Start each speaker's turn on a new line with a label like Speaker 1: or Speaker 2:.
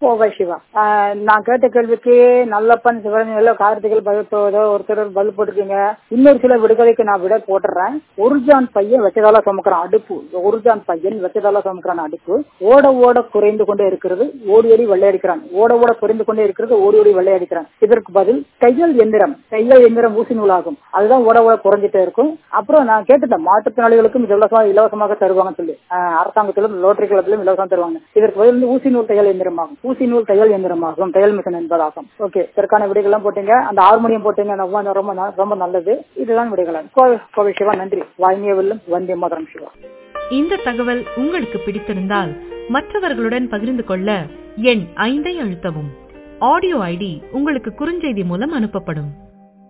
Speaker 1: கோவை சிவா ஆஹ் நான் கேட்ட கேள்விக்கு நல்லப்பன் சிவரஞ்சனில கார்த்திகள் பதில் போவதோ ஒருத்தர் பதில் போட்டிருக்கீங்க இன்னொரு சில விடுகதைக்கு நான் விட போட்டுறேன் ஒரு ஜான் பையன் வச்சதால சுமக்கிறான் அடுப்பு ஒரு ஜான் பையன் வச்சதால சுமக்கிறான் அடுப்பு ஓட ஓட குறைந்து கொண்டே இருக்கிறது ஓடி ஓடி வெள்ளையடிக்கிறான் ஓட ஓட குறைந்து கொண்டே இருக்கிறது ஓடி ஓடி வெள்ளையடிக்கிறான் இதற்கு பதில் தையல் எந்திரம் தையல் எந்திரம் ஊசி நூலாகும் அதுதான் ஓட ஓட குறைஞ்சிட்டே இருக்கும் அப்புறம் நான் கேட்டுட்டேன் மாற்றுத்திறனாளிகளுக்கும் இது இலவசமாக இலவசமாக தருவாங்கன்னு சொல்லி ஆஹ் அரசாங்கத்திலும் ரோட்டரி கிளப்பிலும் இலவசம் தருவாங்க இதற்கு பதில் வந்து ஊசி நூல் தையல் எந்திரமாகும் ஊசி நூல் தையல் எந்திரமாகும் தையல் மிஷன் என்பதாகும் ஓகே இதற்கான விடைகள்லாம் போட்டீங்க அந்த ஹார்மோனியம் போட்டீங்க ரொம்ப ரொம்ப ந- ரொம்ப நல்லது இதுதான் விடைகள் கோவை கோவை சிவா நன்றி வாய்மையவில்லும் வந்தே மாதரம் சிவா
Speaker 2: இந்த தகவல் உங்களுக்கு பிடித்திருந்தால் மற்றவர்களுடன் பகிர்ந்து கொள்ள எண் ஐந்தை அழுத்தவும் ஆடியோ ஐடி உங்களுக்கு குறுஞ்செய்தி மூலம் அனுப்பப்படும்